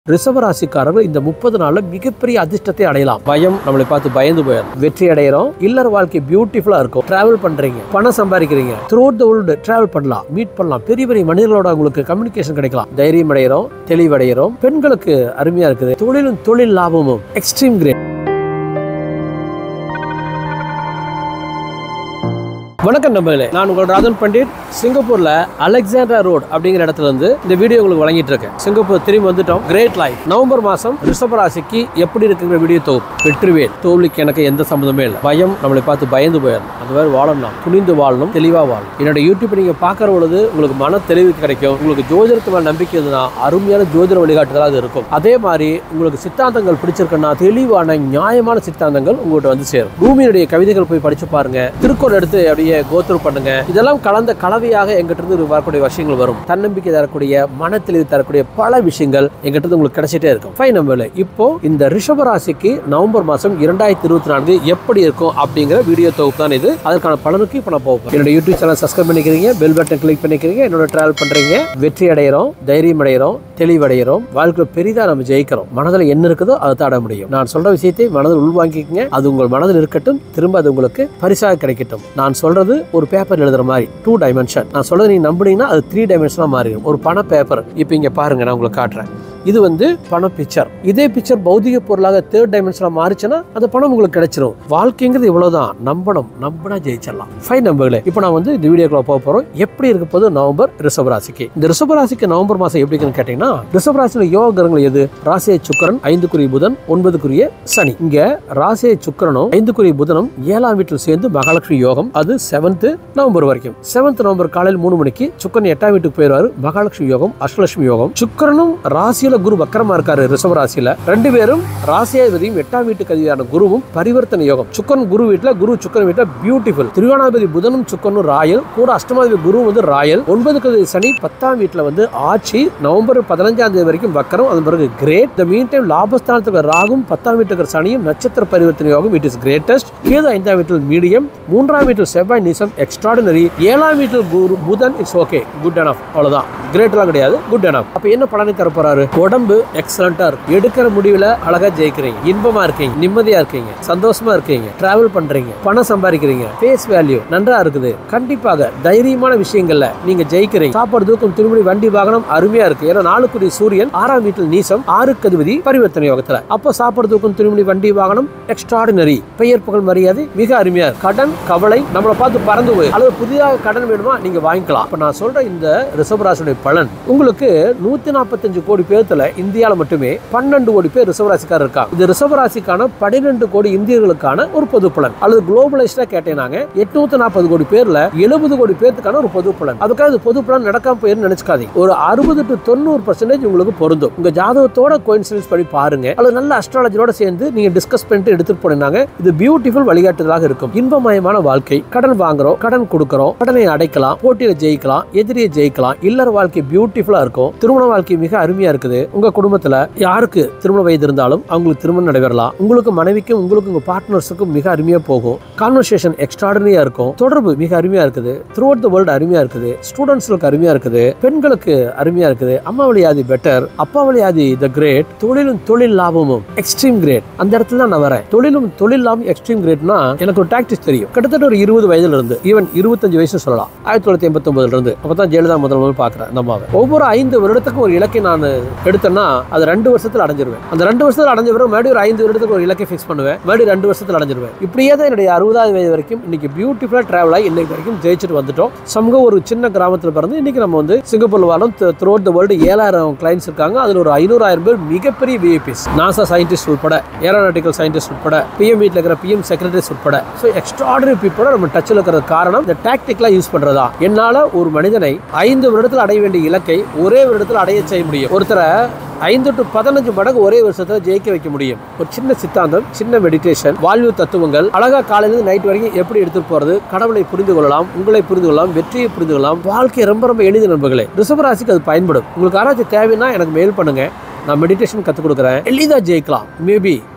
ரிஷபராசிக்காரர்கள் இந்த முப்பது நாள்ல மிகப்பெரிய அதிர்ஷ்டத்தை அடையலாம் பயம் நம்மளை பார்த்து பயந்து போயிடும் வெற்றி அடையிறோம் இல்லற வாழ்க்கை பியூட்டிஃபுல்லா இருக்கும் டிராவல் பண்றீங்க பணம் சம்பாதிக்கிறீங்க த்ரூ த வேர்ல்டு டிராவல் பண்ணலாம் மீட் பண்ணலாம் பெரிய பெரிய மனிதர்களோட உங்களுக்கு கம்யூனிகேஷன் கிடைக்கலாம் தைரியம் அடைகிறோம் தெளிவடைகிறோம் பெண்களுக்கு அருமையா இருக்குது தொழிலும் தொழில் லாபமும் எக்ஸ்ட்ரீம் கிரேட் வணக்கம் நம்பர்களே நான் உங்களோட ராஜன் பண்டிட் சிங்கப்பூர்ல அலெக்சாண்டரா ரோட் அப்படிங்கிற இடத்துல இருந்து இந்த வீடியோ உங்களுக்கு வழங்கிட்டு இருக்கேன் சிங்கப்பூர் திரும்பி வந்துட்டோம் கிரேட் லைஃப் நவம்பர் மாசம் ரிஷபராசிக்கு எப்படி இருக்குங்கிற வீடியோ தொகுப்பு வெற்றிவேல் தோல்விக்கு எனக்கு எந்த சம்மந்தமே இல்லை பயம் நம்மளை பார்த்து பயந்து போயிடணும் அது மாதிரி வாழணும் துணிந்து வாழணும் தெளிவா வாழணும் என்னோட யூடியூப் நீங்க பார்க்குற பொழுது உங்களுக்கு மன தெளிவு கிடைக்கும் உங்களுக்கு ஜோதிடத்து மேல நம்பிக்கை இருந்ததுன்னா அருமையான ஜோதிட வழிகாட்டுதலாக அது இருக்கும் அதே மாதிரி உங்களுக்கு சித்தாந்தங்கள் பிடிச்சிருக்குன்னா தெளிவான நியாயமான சித்தாந்தங்கள் உங்கள்கிட்ட வந்து சேரும் பூமியினுடைய கவிதைகள் போய் படிச்சு பாருங்க திருக்குறள் எடுத்து அப்படியே கோத்ரூ பண்ணுங்க இதெல்லாம் கலந்த கலவையாக எங்கிட்ட இருந்து வரக்கூடிய விஷயங்கள் வரும் தன்னம்பிக்கை தரக்கூடிய மன தெளிவு தரக்கூடிய பல விஷயங்கள் எங்கிட்ட இருந்து உங்களுக்கு கிடைச்சிட்டே இருக்கும் ஃபைன் நம்பர்ல இப்போ இந்த ரிஷப ராசிக்கு நவம்பர் மாசம் இரண்டாயிரத்தி இருபத்தி நான்கு எப்படி இருக்கும் அப்படிங்கிற வீடியோ தொகுப்பு தான் இது அதற்கான பலனுக்கு இப்போ நான் போகிறேன் என்னோட யூடியூப் சேனல் சப்ஸ்கிரைப் பண்ணிக்கிறீங்க பெல் பட்டன் கிளிக் பண்ணிக்கிறீங்க என்னோட டிராவல் பண்றீங்க வெற்றி அடைகிறோம் தைரியம் அடைகிறோம் தெளிவடைகிறோம் வாழ்க்கையில் பெரிதா நம்ம ஜெயிக்கிறோம் மனதில் என்ன இருக்குதோ அதை தான் அடைய முடியும் நான் சொல்ற விஷயத்தை மனதில் உள்வாங்கிக்கங்க அது உங்கள் மனதில் இருக்கட்டும் திரும்ப அது உங்களுக்கு பரிசாக கிடைக்கட்டும் நான் சொல்றது ஒரு பேப்பர் எழுதுற மாதிரி டூ டைமென்ஷன் நான் சொல்றது நீங்க நம்புனீங்கன்னா அது த்ரீ டைமென்ஷனா மாறிடும் ஒரு பண பேப்பர் இப்போ இங்க பாருங்க நான் உங்களுக்கு காட்டுறேன் இது வந்து பண பிக்சர் இதே பிக்சர் பௌதிக பொருளாக தேர்ட் டைமென்ஷனா மாறிச்சுன்னா அந்த பணம் உங்களுக்கு கிடைச்சிரும் வாழ்க்கைங்கிறது இவ்வளவுதான் நம்பணும் நம்பினா ஜெயிச்சிடலாம் ஃபைன் நம்பர்களே இப்போ நான் வந்து இந்த வீடியோக்குள்ள போக போறோம் எப்படி இருக்க போது நவம்பர் ரிஷபராசிக்கு இந்த ரிஷபராசிக்கு நவம்பர் மாசம் எப்படி இருக்குன்னு கேட்டீங்கன்னா ரிஷபராசியில யோக கிரகங்கள் எது ராசியை சுக்கரன் ஐந்துக்குரிய புதன் ஒன்பதுக்குரிய சனி இங்க ராசியை சுக்கரனும் ஐந்துக்குரிய புதனும் ஏழாம் வீட்டில் சேர்ந்து மகாலட்சுமி யோகம் அது செவன்த் நவம்பர் வரைக்கும் செவன்த் நவம்பர் காலையில் மூணு மணிக்கு சுக்கரன் எட்டாம் வீட்டுக்கு போயிடுவாரு மகாலட்சுமி யோகம் அஷ்டலட்சுமி யோகம் சுக்கரனும் ராசியில குரு வக்கரமா இருக்காரு ரிஷப ராசியில ரெண்டு பேரும் ராசியாதிபதியும் எட்டாம் வீட்டுக்கு அதிபதியான குருவும் பரிவர்த்தனை யோகம் சுக்கரன் குரு வீட்டுல குரு சுக்கரன் வீட்டுல பியூட்டிஃபுல் திருவண்ணாபதி புதனும் சுக்கரனும் ராயல் கூட அஷ்டமாதிபதி குரு வந்து ராயல் ஒன்பதுக்கு அதிபதி சனி பத்தாம் வீட்டுல வந்து ஆட்சி நவம்பர் பதினஞ்சாம் தேதி வரைக்கும் வக்கரம் அதன் பிறகு கிரேட் த மீன் டைம் லாபஸ்தானத்துக்கு ராகும் பத்தாம் வீட்டுக்கு சனியும் நட்சத்திர பரிவர்த்தனை யோகம் இட் இஸ் கிரேட்டஸ்ட் கேது ஐந்தாம் வீட்டில் மீடியம் மூன்றாம் வீட்டில் செவ்வாய் நிசம் எக்ஸ்ட்ராடினரி ஏழாம் வீட்டில் குரு புதன் இட்ஸ் ஓகே குட் அனஃப் அவ்வளவுதான் கிரேட்லாம் கிடையாது குட் அனஃப் அப்ப என்ன பலனை தர போறாரு உடம்பு எக்ஸலண்டா இருக்கு எடுக்கிற முடிவுல அழகா ஜெயிக்கிறீங்க இன்பமா இருக்கீங்க நிம்மதியா இருக்கீங்க சந்தோஷமா இருக்கீங்க டிராவல் பண்றீங்க பணம் சம்பாதிக்கிறீங்க ஃபேஸ் வேல்யூ நன்றா இருக்குது கண்டிப்பாக தைரியமான விஷயங்கள்ல நீங்க ஜெயிக்கிறீங்க சாப்பாடு தூக்கம் திருமணி வண்டி வாகனம் அருமையா இருக்கு ஏன்னா நாளுக்குரிய சூரியன் ஆறாம் வீட்டில் நீசம் ஆறுக்கு அதிபதி பரிவர்த்தனை யோகத்துல அப்போ சாப்பாடு தூக்கம் திருமணி வண்டி வாகனம் எக்ஸ்ட்ராடினரி பெயர் புகழ் மரியாதை மிக அருமையா இருக்கு கடன் கவலை நம்மளை பார்த்து பறந்து போய் அல்லது புதிதாக கடன் வேணுமா நீங்க வாங்கிக்கலாம் இப்ப நான் சொல்ற இந்த ரிசர்வராசியுடைய பலன் உங்களுக்கு நூத்தி நாற்பத்தஞ்சு கோடி பேர்த்துல இந்தியால மட்டுமே பன்னெண்டு கோடி பேர் ரிசர்வராசிக்காரர் இருக்காங்க இது ரிசர்வராசிக்கான பன்னிரெண்டு கோடி இந்தியர்களுக்கான ஒரு பொது பலன் அல்லது குளோபலைஸ்டா கேட்டேனாங்க எட்நூத்தி நாற்பது கோடி பேர்ல எழுபது கோடி பேருக்கான ஒரு பொது பலன் அதுக்காக இது பொது பலன் நடக்காம போயிருந்து நினைச்சுக்காதீங்க ஒரு அறுபது டு தொண்ணூறு பர்சன்டேஜ் உங்களுக்கு பொருந்தும் உங்க ஜாதகத்தோட கோயின்சிடன்ஸ் பண்ணி பாருங்க அல்லது நல்ல அஸ்ட்ராலஜியோட சேர்ந்து நீங்க டிஸ்கஸ் பண்ணிட்டு எடுத்துட்டு போனீங்க இது பியூட்டிஃபுல் வழிகாட்டுதலாக இருக்கும் இன்பமயமான வாழ்க்கை கடன் வாங்குறோம் கடன் கொடுக்கறோம் கடனை அடைக்கலாம் போட்டியில ஜெயிக்கலாம் எதிரியை ஜெயிக்கலாம் இல்லற வாழ்க்கை பியூட்டிஃபுல்லா இருக்கும் திருமண வாழ்க்கை மிக அருமையா இருக்குது உங்க குடும்பத்துல யாருக்கு திருமண வயது இருந்தாலும் அவங்களுக்கு திருமணம் நடைபெறலாம் உங்களுக்கு மனைவிக்கும் உங்களுக்கு உங்க பார்ட்னர்ஸுக்கும் மிக அருமையா போகும் கான்வர்சேஷன் எக்ஸ்ட்ராடனரியா இருக்கும் தொடர்பு மிக அருமையா இருக்குது த்ரூ அவுட் த வேர்ல்டு அருமையா இருக்குது ஸ்டூடெண்ட்ஸ்களுக்கு அருமையா இருக்குது பெண்களுக்கு அருமையா இருக்குது அம்மா வழியாதி பெட்டர் அப்பா வழியாதி த கிரேட் தொழிலும் தொழில் லாபமும் எக்ஸ்ட்ரீம் கிரேட் அந்த இடத்துல தான் நான் வரேன் தொழிலும் தொழில் லாபம் எக்ஸ்ட்ரீம் கிரேட்னா எனக்கு ஒரு டாக்டிஸ் தெரியும் கிட்டத்தட்ட ஒரு இருபது வயதுல இருந்து ஈவன் இருபத்தஞ்சு வயசு சொல்லலாம் ஆயிரத்தி தொள்ளாயிரத்தி எண்பத்தி ஒன்பதுல இருந்து அப்பதான் ஜெயலலிதா முதல் முதல் பாக்குறேன் அந்த அம்மாவை ஒவ்வொரு ஐந்து வருடத்துக்கும் ஒரு இலக்கை நான் எடுத்தேன்னா அது ரெண்டு வருஷத்துல அடைஞ்சிருவேன் அந்த ரெண்டு வருஷத்துல அடைஞ்ச பிறகு மறுபடியும் ஒரு ஐந்து வருடத்துக்கு ஒரு இலக்கை ஃபிக்ஸ் பண்ணுவேன் மறுபடியும் ரெண்டு வருஷத்துல அடைஞ்சிருவேன் இப்படியே தான் என்னுடைய அறுபதாவது வயது வரைக்கும் இன்னைக்கு பியூட்டிஃபுல்லா டிராவல் ஆகி இன்னைக்கு வரைக்கும் ஜெயிச்சுட்டு வந்துட்டோம் சமூக ஒரு சின்ன கிராமத்துல பிறந்து இன்னைக்கு நம்ம வந்து சிங்கப்பூர்ல வாழும் த்ரூ த வேர்ல்டு ஏழாயிரம் கிளைண்ட்ஸ் இருக்காங்க அதுல ஒரு ஐநூறாயிரம் பேர் மிகப்பெரிய விஐபிஸ் நாசா சயின்டிஸ்ட் உட்பட ஏரோநாட்டிக்கல் சயின்டிஸ்ட் உட்பட பிஎம் வீட்டில் இருக்கிற பிஎம் செக்ரட்டரிஸ் உட்பட ஸோ எக்ஸ்ட்ராடனரி பீப்புளோட நம்ம டச்சில் இருக்கிறது காரணம் இந்த டாக்டிக்லாம் யூஸ் பண்றதா என்னால ஒரு மனிதனை ஐந்து வருடத்தில் அடைய வேண்டிய இலக்கை ஒரே வருடத்தில் அடைய செய்ய முடியும் ஒருத்தரை ஐந்து டு பதினஞ்சு மடங்கு ஒரே வருஷத்துல ஜெயிக்க வைக்க முடியும் ஒரு சின்ன சித்தாந்தம் சின்ன மெடிடேஷன் வாழ்வு தத்துவங்கள் அழகா காலையில நைட் வரைக்கும் எப்படி எடுத்துட்டு போறது கடவுளை புரிந்து கொள்ளலாம் உங்களை புரிந்து கொள்ளலாம் வெற்றியை புரிந்து கொள்ளலாம் வாழ்க்கை ரொம்ப ரொம்ப எளிது நண்பர்களே ரிஷபராசிக்கு அது பயன்படும் உங்களுக்கு யாராச்சும் தேவைன்னா எனக்கு மெயில் பண்ணுங்க நான் மெடிடேஷன் கற்றுக் கொடுக்குறேன் எளிதாக ஜெயிக்கலாம் மேபி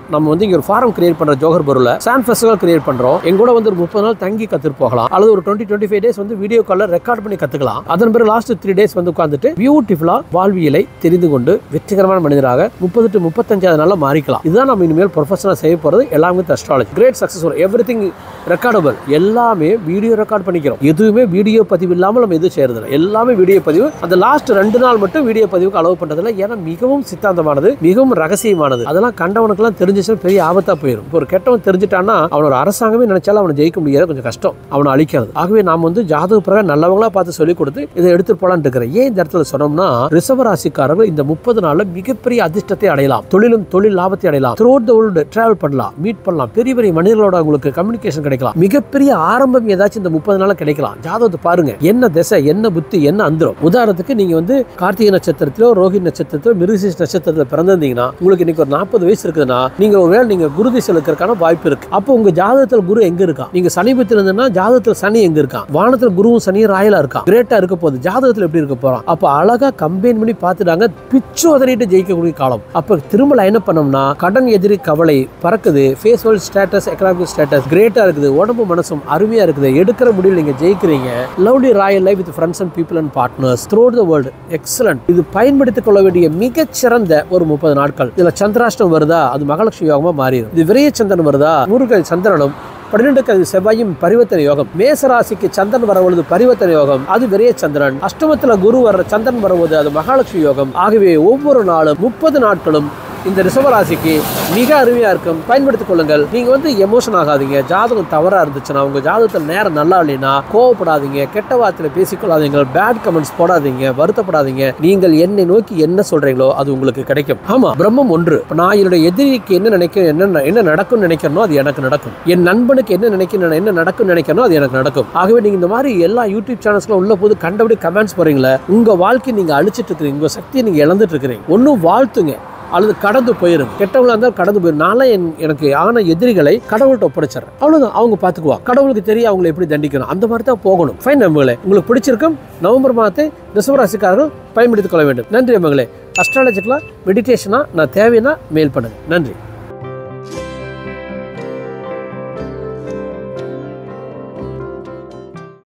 நம்ம வந்து இங்க ஒரு ஃபாரம் கிரியேட் பண்ற ஜோகர் பொருள சான் ஃபெஸ்டிவல் கிரியேட் பண்றோம் எங்க கூட வந்து ஒரு முப்பது நாள் தங்கி கத்துட்டு போகலாம் அல்லது ஒரு டுவெண்ட்டி டுவெண்ட்டி ஃபைவ் டேஸ் வந்து வீடியோ காலில் ரெக்கார்ட் பண்ணி கத்துக்கலாம் அதன் பிறகு லாஸ்ட் த்ரீ டேஸ் வந்து உட்காந்துட்டு பியூட்டிஃபுல்லா வாழ்வியலை தெரிந்து கொண்டு வெற்றிகரமான மனிதராக முப்பது டு முப்பத்தஞ்சாவது நாள்ல மாறிக்கலாம் இதுதான் நம்ம இனிமேல் ப்ரொஃபஷனல் செய்ய போறது எல்லாமே with astrology great successful everything recordable எல்லாமே வீடியோ ரெக்கார்ட் பண்ணிக்கிறோம் எதுவுமே வீடியோ பதிவு இல்லாமல் நம்ம எதுவும் செய்யறதில்ல எல்லாமே வீடியோ பதிவு அந்த லாஸ்ட் ரெண்டு நாள் மட்டும் வீடியோ பதிவுக்கு அலோவ் பண்றதில்ல ஏன்னா மிகவும் சித்தாந்தமானது மிகவும் ரகசியமானது அதெல்லாம் கண்டவனுக்குலாம் தெரிஞ்சிச்சுன்னா பெரிய ஆபத்தா போயிடும் இப்போ ஒரு கெட்டவன் தெரிஞ்சுட்டான்னா அவன் ஒரு அரசாங்கமே நினைச்சாலும் அவனை ஜெயிக்க முடியாது கொஞ்சம் கஷ்டம் அவனை அழிக்கிறது ஆகவே நாம் வந்து ஜாதக பிரகாரம் நல்லவங்களா பார்த்து சொல்லி கொடுத்து இதை எடுத்துட்டு போலான்னு இருக்கிறேன் ஏன் இந்த இடத்துல சொன்னோம்னா ரிசவராசிக்காரர்கள் இந்த முப்பது நாள்ல மிகப்பெரிய அதிர்ஷ்டத்தை அடையலாம் தொழிலும் தொழில் லாபத்தை அடையலாம் த்ரூ த வேர்ல்டு டிராவல் பண்ணலாம் மீட் பண்ணலாம் பெரிய பெரிய மனிதர்களோட உங்களுக்கு கம்யூனிகேஷன் கிடைக்கலாம் மிகப்பெரிய ஆரம்பம் ஏதாச்சும் இந்த முப்பது நாள்ல கிடைக்கலாம் ஜாதகத்தை பாருங்க என்ன திசை என்ன புத்தி என்ன அந்தரம் உதாரணத்துக்கு நீங்க வந்து கார்த்திகை நட்சத்திரத்திலோ ரோஹிணி நட்சத்திரத்திலோ மிருகசீஷ் நட்சத்திரத்தில் பிறந்திருந்தீங்கன்னா உங்களுக்கு இன்னைக்கு ஒரு நாற்பது வயசு இருக்குதுன்னா நீங்க ஒருவேளை நீங்க குரு திசையில் இருக்கிறதுக்கான வாய்ப்பு இருக்கு அப்போ உங்க ஜாதகத்தில் குரு எங்க இருக்கா நீங்க சனி பத்தி இருந்ததுன்னா ஜாதகத்தில் சனி எங்க இருக்கான் வானத்தில் குருவும் சனியும் ராயலா இருக்கா கிரேட்டா இருக்க போகுது ஜாதகத்தில் எப்படி இருக்க போறான் அப்போ அழகா கம்பைன் பண்ணி பார்த்துட்டாங்க பிச்சு உதறிட்டு ஜெயிக்கக்கூடிய காலம் அப்போ திரும்ப என்ன பண்ணோம்னா கடன் எதிரி கவலை பறக்குது face world status economic status கிரேட்டா இருக்குது உடம்பு மனசும் அருமையா இருக்குது எடுக்கிற முடிவில் நீங்க ஜெயிக்கிறீங்க lovely royal life with friends and people and partners through the world excellent இது பயன்படுத்திக் கொள்ள வேண்டிய மிகச்சிறந்த ஒரு முப்பது நாட்கள் இதுல சந்திராஷ்டம் வருதா அது மகாலட்சுமி யோகமா மாறிடும் இது விரைய சந்திரன் வருதா முருகன் சந்திரனும் பன்னிரெண்டுக்கு அது செவ்வாயும் பரிவர்த்தனை யோகம் மேசராசிக்கு சந்திரன் வரபொழுது பரிவர்த்தனை யோகம் அது விரைய சந்திரன் அஷ்டமத்துல குரு வர சந்திரன் வரும்போது அது மகாலட்சுமி யோகம் ஆகவே ஒவ்வொரு நாளும் முப்பது நாட்களும் இந்த ரிஷபராசிக்கு மிக அருமையா இருக்கும் பயன்படுத்திக் கொள்ளுங்கள் நீங்க வந்து எமோஷன் ஆகாதீங்க ஜாதகம் தவறா இருந்துச்சுன்னா உங்க ஜாதகத்தில் நேரம் நல்லா இல்லைன்னா கோவப்படாதீங்க கெட்ட வார்த்தையில பேசிக்கொள்ளாதீங்க பேட் கமெண்ட்ஸ் போடாதீங்க வருத்தப்படாதீங்க நீங்கள் என்னை நோக்கி என்ன சொல்றீங்களோ அது உங்களுக்கு கிடைக்கும் ஆமா பிரம்மம் ஒன்று இப்ப நான் என்னுடைய எதிரிக்கு என்ன நினைக்க என்ன என்ன நடக்கும்னு நினைக்கிறனோ அது எனக்கு நடக்கும் என் நண்பனுக்கு என்ன நினைக்கணும் என்ன நடக்கும் நினைக்கிறனோ அது எனக்கு நடக்கும் ஆகவே நீங்க இந்த மாதிரி எல்லா யூடியூப் சேனல்ஸ்ல உள்ள போது கண்டபடி கமெண்ட்ஸ் போறீங்களே உங்க வாழ்க்கை நீங்க அழிச்சிட்டு இருக்கிறீங்க உங்க சக்தியை நீங்க இழந்துட்டு இருக்கிறீங்க ஒன்னும் வாழ்த்துங்க அல்லது கடந்து போயிரும் கெட்டவங்களா இருந்தால் கடந்து போயிரும் நான்லாம் என் எனக்கு ஆன எதிரிகளை கடவுள்கிட்ட ஒப்படைச்சிடுறேன் அவ்வளவுதான் அவங்க பார்த்துக்குவாங்க கடவுளுக்கு தெரியும் அவங்களை எப்படி தண்டிக்கணும் அந்த மாதிரி தான் போகணும் ஃபைன் நம்பங்களே உங்களுக்கு பிடிச்சிருக்கும் நவம்பர் மாதத்தை ரிசவராசிக்காரர்கள் பயன்படுத்திக் கொள்ள வேண்டும் நன்றி நம்பங்களே அஸ்ட்ராலஜிக்கலாக மெடிடேஷனாக நான் தேவைன்னா மெயில் பண்ணுங்க நன்றி